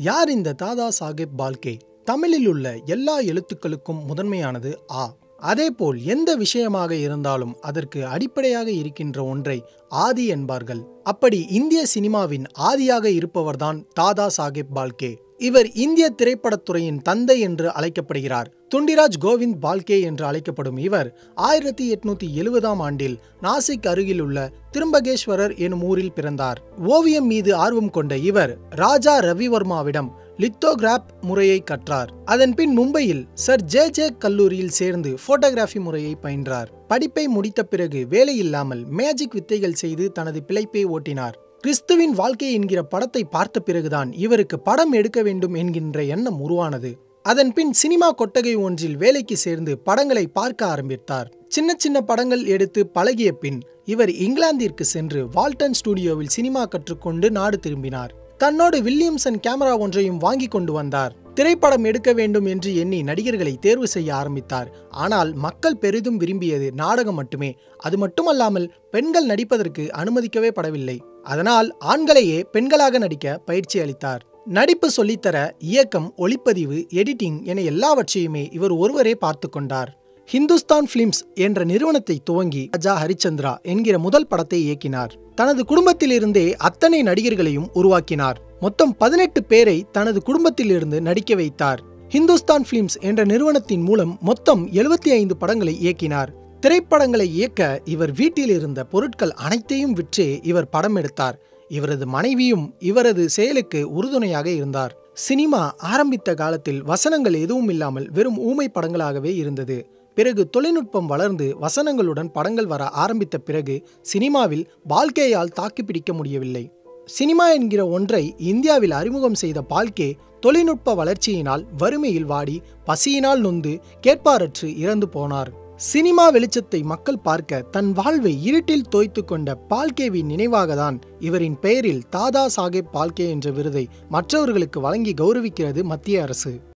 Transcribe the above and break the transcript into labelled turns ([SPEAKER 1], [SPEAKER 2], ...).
[SPEAKER 1] யார் இந்த தாதா சாஹேப் பால்கே தமிழில் உள்ள எல்லா எழுத்துக்களுக்கும் முதன்மையானது ஆ அதேபோல் எந்த விஷயமாக இருந்தாலும் அதற்கு அடிப்படையாக இருக்கின்ற ஒன்றை ஆதி என்பார்கள் அப்படி இந்திய சினிமாவின் ஆதியாக இருப்பவர்தான் தாதா சாஹேப் பால்கே இவர் இந்திய திரைப்படத்துறையின் தந்தை என்று அழைக்கப்படுகிறார் துண்டிராஜ் கோவிந்த் பால்கே என்று அழைக்கப்படும் இவர் ஆயிரத்தி எட்நூத்தி எழுபதாம் ஆண்டில் நாசிக் அருகில் உள்ள திரும்பகேஸ்வரர் எனும் ஊரில் பிறந்தார் ஓவியம் மீது ஆர்வம் கொண்ட இவர் ராஜா ரவிவர்மாவிடம் லித்தோகிராப் முறையை கற்றார் அதன் பின் மும்பையில் சர் ஜே ஜே கல்லூரியில் சேர்ந்து போட்டோகிராஃபி முறையை பயின்றார் படிப்பை முடித்த பிறகு வேலையில்லாமல் மேஜிக் வித்தைகள் செய்து தனது பிழைப்பை ஓட்டினார் கிறிஸ்துவின் வாழ்க்கை என்கிற படத்தை பார்த்த பிறகுதான் இவருக்கு படம் எடுக்க வேண்டும் என்கின்ற எண்ணம் உருவானது அதன் பின் சினிமா கொட்டகை ஒன்றில் வேலைக்கு சேர்ந்து படங்களை பார்க்க ஆரம்பித்தார் சின்ன சின்ன படங்கள் எடுத்து பழகிய பின் இவர் இங்கிலாந்திற்கு சென்று வால்டன் ஸ்டுடியோவில் சினிமா கற்றுக்கொண்டு நாடு திரும்பினார் தன்னோடு வில்லியம்சன் கேமரா ஒன்றையும் வாங்கி கொண்டு வந்தார் திரைப்படம் எடுக்க வேண்டும் என்று எண்ணி நடிகர்களை தேர்வு செய்ய ஆரம்பித்தார் ஆனால் மக்கள் பெரிதும் விரும்பியது நாடகம் மட்டுமே அது மட்டுமல்லாமல் பெண்கள் நடிப்பதற்கு அனுமதிக்கவே படவில்லை அதனால் ஆண்களையே பெண்களாக நடிக்க பயிற்சி அளித்தார் நடிப்பு சொல்லித்தர இயக்கம் ஒளிப்பதிவு எடிட்டிங் என எல்லாவற்றையுமே இவர் ஒருவரே பார்த்து கொண்டார் ஹிந்துஸ்தான் பிலிம்ஸ் என்ற நிறுவனத்தை துவங்கி ராஜா ஹரிச்சந்திரா என்கிற முதல் படத்தை இயக்கினார் தனது குடும்பத்திலிருந்தே அத்தனை நடிகர்களையும் உருவாக்கினார் மொத்தம் பதினெட்டு பேரை தனது குடும்பத்திலிருந்து நடிக்க வைத்தார் ஹிந்துஸ்தான் பிலிம்ஸ் என்ற நிறுவனத்தின் மூலம் மொத்தம் எழுபத்தி ஐந்து படங்களை இயக்கினார் திரைப்படங்களை இயக்க இவர் வீட்டில் இருந்த பொருட்கள் அனைத்தையும் விற்றே இவர் படம் எடுத்தார் இவரது மனைவியும் இவரது செயலுக்கு உறுதுணையாக இருந்தார் சினிமா ஆரம்பித்த காலத்தில் வசனங்கள் எதுவும் இல்லாமல் வெறும் ஊமை படங்களாகவே இருந்தது பிறகு தொழில்நுட்பம் வளர்ந்து வசனங்களுடன் படங்கள் வர ஆரம்பித்த பிறகு சினிமாவில் பால்கேயால் தாக்கிப்பிடிக்க முடியவில்லை சினிமா என்கிற ஒன்றை இந்தியாவில் அறிமுகம் செய்த பால்கே தொழில்நுட்ப வளர்ச்சியினால் வறுமையில் வாடி பசியினால் நொந்து கேட்பாரற்று இறந்து போனார் சினிமா வெளிச்சத்தை மக்கள் பார்க்க தன் வாழ்வை இருட்டில் தோய்த்து கொண்ட பால்கேவின் நினைவாக தான் இவரின் பெயரில் தாதா சாஹேப் பால்கே என்ற விருதை மற்றவர்களுக்கு வழங்கி கௌரவிக்கிறது மத்திய அரசு